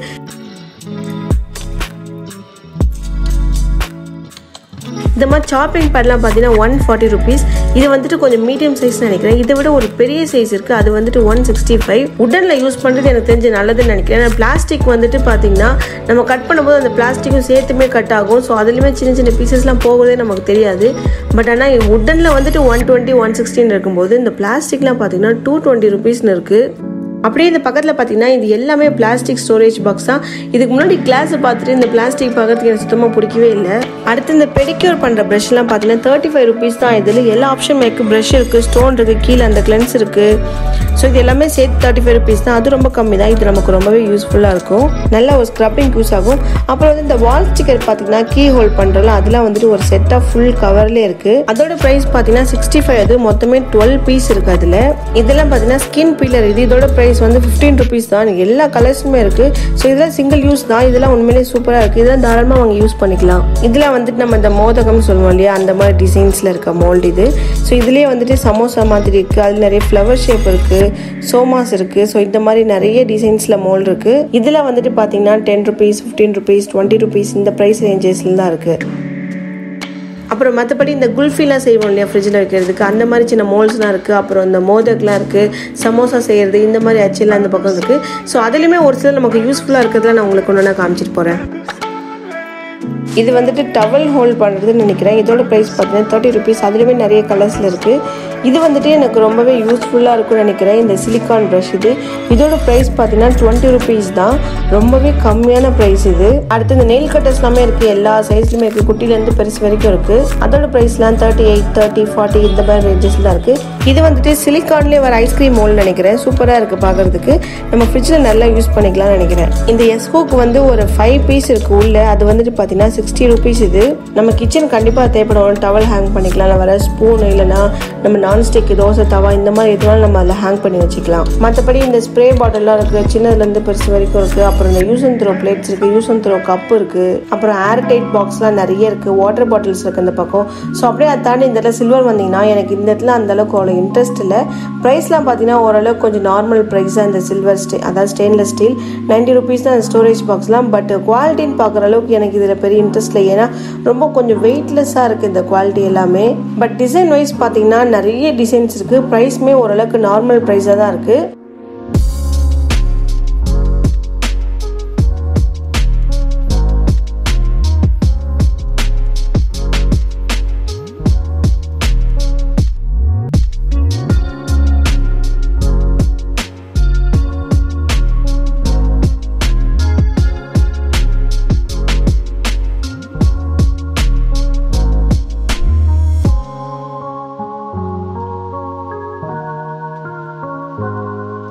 S1: இந்த மாதிரி சாப்பிங் பேட்லாம் பார்த்தீங்கன்னா ஒன் ஃபார்ட்டி ருபீஸ் இது வந்துட்டு கொஞ்சம் மீடியம் சைஸ் நினைக்கிறேன் இதை விட ஒரு பெரிய சைஸ் இருக்குது அது வந்துட்டு ஒன் சிக்ஸ்டி ஃபைவ் உடனில் யூஸ் பண்ணுறது எனக்கு தெரிஞ்சு நல்லதுன்னு நினைக்கிறேன் ஏன்னா பிளாஸ்டிக் வந்துட்டு பார்த்தீங்கன்னா நம்ம கட் பண்ணும்போது அந்த பிளாஸ்டிக்கும் சேர்த்துமே கட் ஆகும் ஸோ அதுலேயுமே சின்ன சின்ன பீசஸ்லாம் போகிறதே நமக்கு தெரியாது பட் ஆனால் உடனில் வந்துட்டு ஒன் டுவெண்ட்டி ஒன் சிக்ஸ்டின்னு இருக்கும்போது இந்த பிளாஸ்டிக்லாம் பார்த்தீங்கன்னா டூ டுவெண்ட்டி ருபீஸ்னு இருக்குது அப்படியே இந்த பக்கத்தில் பார்த்தீங்கன்னா இது எல்லாமே பிளாஸ்டிக் ஸ்டோரேஜ் பாக்ஸ் தான் இதுக்கு முன்னாடி கிளாஸை பார்த்துட்டு இந்த பிளாஸ்டிக் பார்க்கறதுக்கு எனக்கு சுத்தமாக பிடிக்கவே இல்லை அடுத்து இந்த பெடிக்யூர் பண்ணுற ப்ரஷ்லாம் பார்த்தீங்கன்னா தேர்ட்டி ஃபைவ் ருபீஸ் தான் இதில் எல்லா ஆப்ஷனும் இருக்குது ப்ரஷ் இருக்குது ஸ்டோன் இருக்குது கீழே அந்த கிளென்ஸ் இருக்குது ஸோ இது எல்லாமே சேர்த்து தேர்ட்டி ஃபைவ் ருபீஸ் தான் அது ரொம்ப கம்மி தான் இது நமக்கு ரொம்பவே யூஸ்ஃபுல்லாக இருக்கும் நல்ல ஒரு ஸ்க்ரப்பிங் யூஸ் ஆகும் அப்புறம் வந்து இந்த வால் ஸ்டிக்கர் பார்த்தீங்கன்னா கீ ஹோல்ட் பண்ணுறோம்ல அதெல்லாம் வந்துட்டு ஒரு செட் ஆஃப் ஃபுல் கவர்லேயே இருக்குது அதோட ப்ரைஸ் பார்த்தீங்கன்னா சிக்ஸ்டி ஃபைவ் அது மொத்தமே டுவெல் பீஸ் இருக்குது அதில் இதெல்லாம் பார்த்தீங்கன்னா ஸ்கின் பீலர் இது இதோட ப்ரைஸ் வந்து ஃபிஃப்டீன் ருபீஸ் தான் எல்லா கலர்ஸுமே இருக்குது ஸோ இதெல்லாம் சிங்கிள் யூஸ் தான் இதெல்லாம் உண்மையிலேயே சூப்பராக இருக்குது இதெல்லாம் தாராளமாக அவங்க யூஸ் பண்ணிக்கலாம் இதில் வந்துட்டு நம்ம இந்த மோதகம் சொல்லுவோம் இல்லையா அந்த மாதிரி டிசைன்ஸில் இருக்க மோல்டு இது ஸோ இதுலேயே வந்துட்டு சமோசா மாதிரி இருக்குது அதில் நிறைய ஃப்ளவர் ஷேப் இருக்குது சோமாஸ் இருக்குது ஸோ இந்த மாதிரி நிறைய டிசைன்ஸில் மோல்டு இருக்குது இதில் வந்துட்டு பார்த்தீங்கன்னா ten rupees fifteen rupees twenty rupees இந்த ப்ரைஸ் ரேஞ்சஸ்ல தான் இருக்குது அப்புறம் மற்றபடி இந்த குல்ஃபிலாம் செய்வோம் இல்லையா ஃப்ரிட்ஜில் வைக்கிறதுக்கு அந்த மாதிரி சின்ன மோல்ஸ்லாம் இருக்குது அப்புறம் இந்த மோதக்லாம் இருக்குது சமோசா செய்கிறது இந்த மாதிரி அச்செல்லாம் அந்த பக்கம் இருக்குது ஸோ அதுலேயுமே ஒரு சில நமக்கு யூஸ்ஃபுல்லாக இருக்கிறதுல நான் உங்களுக்கு ஒன்று நான் காமிச்சிட்டு போகிறேன் இது வந்துட்டு டவல் ஹோல்ட் பண்ணுறதுன்னு நினைக்கிறேன் இதோட ப்ரைஸ் பார்த்தீங்கன்னா தேர்ட்டி ருபீஸ் அதுலேயுமே நிறைய கலர்ஸில் இருக்குது இது வந்துட்டு எனக்கு ரொம்பவே யூஸ்ஃபுல்லாக இருக்கும்னு நினைக்கிறேன் இந்த சிலிக்கான் ப்ரஷ் இது இதோட ப்ரைஸ் பார்த்தீங்கன்னா டுவெண்ட்டி ருபீஸ் தான் ரொம்பவே கம்மியான ப்ரைஸ் இது அடுத்து இந்த நெயில் கட்டர்ஸ் எல்லாமே இருக்குது எல்லா சைஸ்லையுமே இருக்குது குட்டிலேருந்து பெருசு வரைக்கும் இருக்குது அதோட ப்ரைஸ்லாம் தேர்ட்டி எயிட் தேர்ட்டி ஃபார்ட்டி இந்த மாதிரி ரேஞ்சஸில் தான் இருக்குது இது வந்துட்டு சிலிக்கான்லேயே வர ஐஸ்கிரீம் மோல் நினைக்கிறேன் சூப்பராக இருக்குது பார்க்குறதுக்கு நம்ம ஃப்ரிட்ஜில் நல்லா யூஸ் பண்ணிக்கலாம்னு நினைக்கிறேன் இந்த எஸ்கோக்கு வந்து ஒரு ஃபைவ் பீஸ் இருக்குது உள்ள அது வந்துட்டு பார்த்தீங்கன்னா சிக்ஸ்டி ருபீஸ் இது நம்ம கிச்சன் கண்டிப்பாக தேவைப்படும் டவல் ஹேங் பண்ணிக்கலாம் இல்லை வர ஸ்பூன் இல்லைனா நம்ம நான்ஸ்டிக் தோசை தவா இந்த மாதிரி எதுனாலும் நம்ம அதில் ஹேங் பண்ணி வச்சுக்கலாம் மற்றபடி இந்த ஸ்ப்ரே பாட்டில்லாம் இருக்குது சின்னதுலேருந்து பெருசு வரைக்கும் இருக்குது அப்புறம் இந்த யூஸ் அண்ட் த்ரோ பிளேட்ஸ் இருக்குது யூஸ் அண்ட் த்ரோ கப் இருக்குது அப்புறம் ஏர் டைட் பாக்ஸ்லாம் நிறைய இருக்குது வாட்டர் பாட்டில்ஸ் இருக்குது அந்த பக்கம் ஸோ அப்படியே அதை தாண்டி இந்த இடத்துல சில்வர் வந்தீங்கன்னா எனக்கு இந்த இடத்துல அந்த அளவுக்கு அவ்வளோ இன்ட்ரெஸ்ட் இல்லை ப்ரைஸ்லாம் பார்த்தீங்கன்னா ஓரளவுக்கு கொஞ்சம் நார்மல் ப்ரைஸ் தான் இந்த சில்வர் ஸ்டே அதாவது ஸ்டெயின்லெஸ் ஸ்டீல் நைன்டி ருபீஸ் தான் ஸ்டோரேஜ் பாக்ஸ்லாம் பட் குவாலிட்டின்னு பார்க்குற அளவுக்கு எனக்கு இதில் பெரிய இன்ட்ரெஸ்ட் இல்லை ஏன்னா ரொம்ப கொஞ்சம் வெயிட்லெஸ்ஸாக இருக்குது இந்த குவாலிட்டி எல்லாமே பட் டிசைன் வைஸ் பார்த்தீங்கன்னா நிறைய டிசைன்ஸ் இருக்குது ப்ரைஸுமே ஓரளவுக்கு நார்மல் ப்ரைஸாக தான் இருக்குது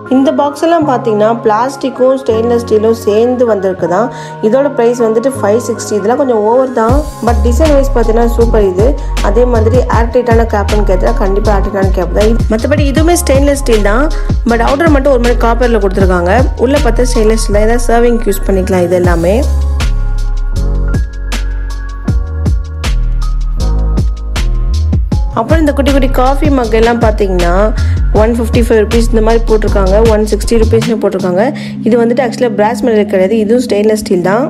S1: இந்த பாக்ஸ் எல்லாம் பார்த்தீங்கன்னா பிளாஸ்டிக்கும் ஸ்டெயின்லெஸ் ஸ்டீலும் சேர்ந்து வந்திருக்கு தான் இதோட ப்ரைஸ் வந்துட்டு ஃபைவ் சிக்ஸ்டி இதெல்லாம் கொஞ்சம் ஓவர் தான் பட் டிசைன் வைஸ் பார்த்தீங்கன்னா சூப்பர் இது அதே மாதிரி ஏர்டைட்டான கேப்னு கேட்டால் கண்டிப்பாக ஏர்டைட்டான கேப் தான் இது- மற்றபடி இதுவுமே ஸ்டெயின்லெஸ் ஸ்டீல் தான் பட் அவுட்டர் மட்டும் ஒரு மாதிரி காப்பரில் கொடுத்துருக்காங்க உள்ளே பார்த்தா ஸ்டெயின்லெஸ் ஸ்டீல் தான் ஏதாவது சர்விங் யூஸ் பண்ணிக்கலாம் இது எல்லாமே அப்புறம் இந்த குட்டி குட்டி காஃபி மக் எல்லாம் பார்த்தீங்கன்னா ஒன் ஃபிஃப்டி ஃபைவ் ருபீஸ் இந்த மாதிரி போட்டிருக்காங்க ஒன் சிக்ஸ்டி ருபீஸ்னு போட்டிருக்காங்க இது வந்துட்டு ஆக்சுவலாக பிராஸ் மெட்டீரியல் கிடையாது இதுவும் ஸ்டெயின்லெஸ் ஸ்டீல் தான்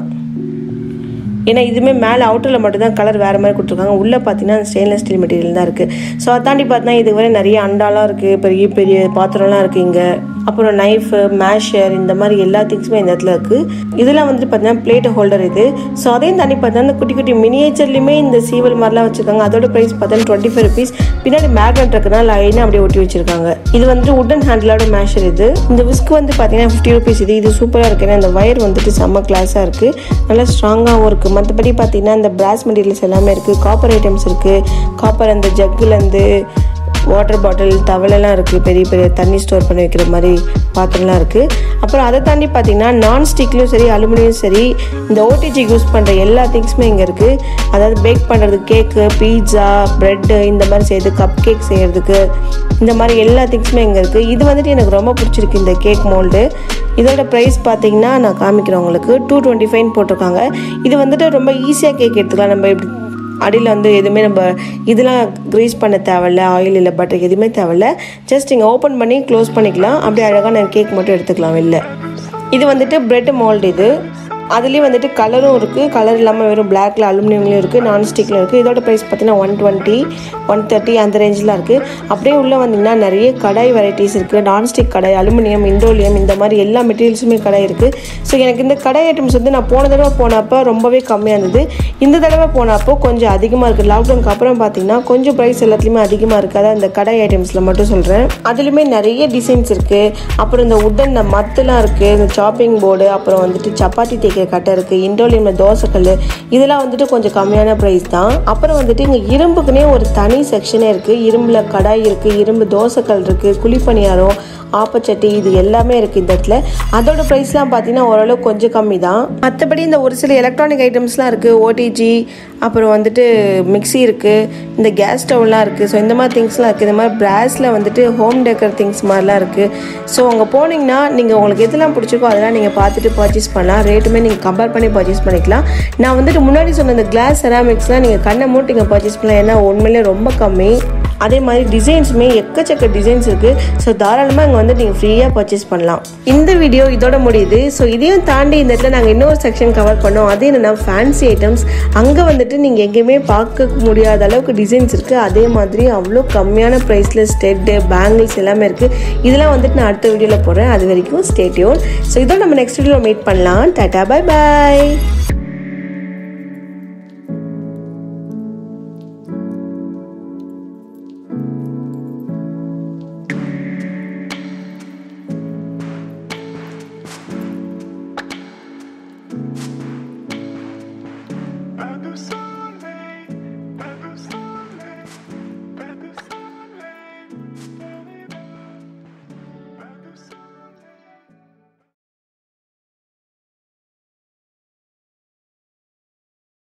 S1: ஏன்னா இதுவுமே மேலே அவுட்டரில் மட்டும்தான் கலர் வேறு மாதிரி கொடுத்துருக்காங்க உள்ளே பார்த்தீங்கன்னா ஸ்டெயின்லெஸ் ஸ்டீல் மெட்டீரியல் தான் இருக்குது ஸோ அதை தாண்டி பார்த்தீங்கன்னா இது வரை நிறைய அண்டாலாம் இருக்குது பெரிய பெரிய பாத்திரம்லாம் இருக்குது இங்கே அப்புறம் நைஃபு மேஷர் இந்த மாதிரி எல்லா திங்ஸுமே இந்த இடத்துல இருக்குது இதெல்லாம் வந்துட்டு பார்த்தீங்கன்னா பிளேட் ஹோல்டர் இது ஸோ அதையும் தாண்டி பார்த்தீங்கன்னா குட்டி குட்டி மினியேச்சர்லையுமே இந்த சீவல் மாதிரிலாம் வச்சுருக்காங்க அதோட ப்ரைஸ் பார்த்தீங்கன்னா டுவெண்ட்டி ஃபைவ் ருபீஸ் பின்னாடி மேக்னெட் இருக்குன்னா லைனாக அப்படியே ஒட்டி வச்சிருக்காங்க இது வந்துட்டு உடன் ஹேண்டிலோட மேஷர் இது இந்த விஸ்க் வந்து பார்த்தீங்கன்னா ஃபிஃப்டி ருபீஸ் இது இது சூப்பராக இருக்குது ஏன்னா இந்த ஒயர் வந்துட்டு செம்ம கிளாஸாக இருக்குது நல்லா ஸ்ட்ராங்காகவும் இருக்குது மற்றபடி பார்த்தீங்கன்னா இந்த பிராஸ் மெட்டீரியல்ஸ் எல்லாமே இருக்குது காப்பர் ஐட்டம்ஸ் இருக்குது காப்பர் அந்த ஜக்குலேருந்து வாட்டர் பாட்டில் டவலெல்லாம் இருக்குது பெரிய பெரிய தண்ணி ஸ்டோர் பண்ணி வைக்கிற மாதிரி பாத்திரம்லாம் இருக்குது அப்புறம் அதை தாண்டி பார்த்தீங்கன்னா நான் ஸ்டிக்லையும் சரி அலுமினியம் சரி இந்த ஓடிஜி யூஸ் பண்ணுற எல்லா திங்ஸுமே இங்கே இருக்குது அதாவது பேக் பண்ணுறதுக்கு கேக்கு பீட்சா ப்ரெட்டு இந்த மாதிரி செய்யுது கப் கேக் செய்கிறதுக்கு இந்த மாதிரி எல்லா திங்ஸுமே இங்கே இருக்குது இது வந்துட்டு எனக்கு ரொம்ப பிடிச்சிருக்கு இந்த கேக் மோல்டு இதோட ப்ரைஸ் பார்த்தீங்கன்னா நான் காமிக்கிறேன் உங்களுக்கு டூ டுவெண்ட்டி ஃபைன் போட்டிருக்காங்க இது வந்துட்டு ரொம்ப ஈஸியாக கேக் எடுத்துக்கலாம் நம்ம இப்படி அடியில் வந்து எதுவுமே நம்ம இதெல்லாம் க்ரீஸ் பண்ண தேவையில்ல ஆயில் இல்லை பட்டர் எதுவுமே தேவையில்ல ஜஸ்ட் இங்கே ஓப்பன் பண்ணி க்ளோஸ் பண்ணிக்கலாம் அப்படியே அழகாக நான் கேக் மட்டும் எடுத்துக்கலாம் வெளில இது வந்துட்டு பிரெட் மோல்டு இது அதுலேயும் வந்துட்டு கலரும் இருக்குது கலர் இல்லாமல் வெறும் பிளாக்ல அலுமினியம்லையும் இருக்குது நான்ஸ்டிக்லையும் இருக்குது இதோட ப்ரைஸ் பார்த்தீங்கன்னா ஒன் டுவெண்ட்டி ஒன் தேர்ட்டி அந்த ரேஞ்சில் இருக்குது அப்படியே உள்ளே வந்தீங்கன்னா நிறைய கடாய் வெரைட்டிஸ் இருக்குது நான்ஸ்டிக் கடாய் அலுமினியம் இண்டோலியம் இந்த மாதிரி எல்லா மெட்டீரியல்ஸுமே கடாய் இருக்குது ஸோ எனக்கு இந்த கடாய் ஐட்டம்ஸ் வந்து நான் போன தடவை போனப்போ ரொம்பவே கம்மியாக இருந்தது இந்த தடவை போனப்போ கொஞ்சம் அதிகமாக இருக்குது லாக்டவுனுக்கு அப்புறம் பார்த்தீங்கன்னா கொஞ்சம் ப்ரைஸ் எல்லாத்துலேயுமே அதிகமாக இருக்குது அதான் இந்த கடாய் ஐட்டம்ஸில் மட்டும் சொல்கிறேன் அதுலேயுமே நிறைய டிசைன்ஸ் இருக்குது அப்புறம் இந்த உட்டன் இந்த மத்துலாம் இருக்குது இந்த சாப்பிங் போர்டு அப்புறம் வந்துட்டு சப்பாத்தி தேய்க்கிற கட்டை இருக்குது இண்டோலியமில் தோசைக்கல் இதெல்லாம் வந்துட்டு கொஞ்சம் கம்மியான ப்ரைஸ் தான் அப்புறம் வந்துட்டு இங்கே இரும்புக்குனே ஒரு தனி செக்ஷனே இருக்குது இரும்பில் கடாய் இருக்குது இரும்பு தோசைக்கல் இருக்குது குழிப்பணியாரம் ஆப்பச்சட்டி இது எல்லாமே இருக்குது இந்த இடத்துல அதோட ப்ரைஸ்லாம் பார்த்தீங்கன்னா ஓரளவு கொஞ்சம் கம்மி தான் மற்றபடி இந்த ஒரு சில எலக்ட்ரானிக் ஐட்டம்ஸ்லாம் இருக்குது ஓடிஜி அப்புறம் வந்துட்டு மிக்ஸி இருக்குது இந்த கேஸ் ஸ்டவ்லாம் இருக்குது ஸோ இந்த மாதிரி திங்ஸ்லாம் இருக்குது இந்த மாதிரி பிராஸில் வந்துட்டு ஹோம் டெக்கர் திங்ஸ் மாதிரிலாம் இருக்குது ஸோ அங்கே போனீங்கன்னா நீங்கள் உங்களுக்கு எதெல்லாம் பிடிச்சிருக்கோ அதெல்லாம் நீங்கள் பார்த்துட்டு பர்ச்சேஸ் பண்ணலாம் ரேட்டுமே நீங்கள் கம்பேர் பண்ணி பர்ச்சேஸ் பண்ணிக்கலாம் நான் வந்துட்டு முன்னாடி சொன்ன இந்த கிளாஸ் செராமிக்ஸ்லாம் நீங்கள் கண்ணை மூட்டு நீங்கள் பர்ச்சேஸ் பண்ணலாம் ஏன்னா உண்மையிலே ரொம்ப கம்மி அதே மாதிரி டிசைன்ஸுமே எக்கச்சக்க டிசைன்ஸ் இருக்குது ஸோ தாராளமாக இங்கே வந்து நீங்கள் ஃப்ரீயாக பர்ச்சேஸ் பண்ணலாம் இந்த வீடியோ இதோட முடியுது ஸோ இதையும் தாண்டி இந்த இடத்துல நாங்கள் இன்னொரு செக்ஷன் கவர் பண்ணோம் அது என்னென்னா ஃபேன்சி ஐட்டம்ஸ் அங்கே வந்துட்டு நீங்கள் எங்கேயுமே பார்க்க முடியாத அளவுக்கு டிசைன்ஸ் இருக்குது அதே மாதிரி அவ்வளோ கம்மியான ப்ரைஸில் ஸ்டெட்டு பேங்கிள்ஸ் எல்லாமே இருக்குது இதெல்லாம் வந்துட்டு நான் அடுத்த வீடியோவில் போடுறேன் அது வரைக்கும் ஸ்டேட்யூன் ஸோ இதோ நம்ம நெக்ஸ்ட் வீடியோவில் மீட் பண்ணலாம் டாட்டா பை பாய்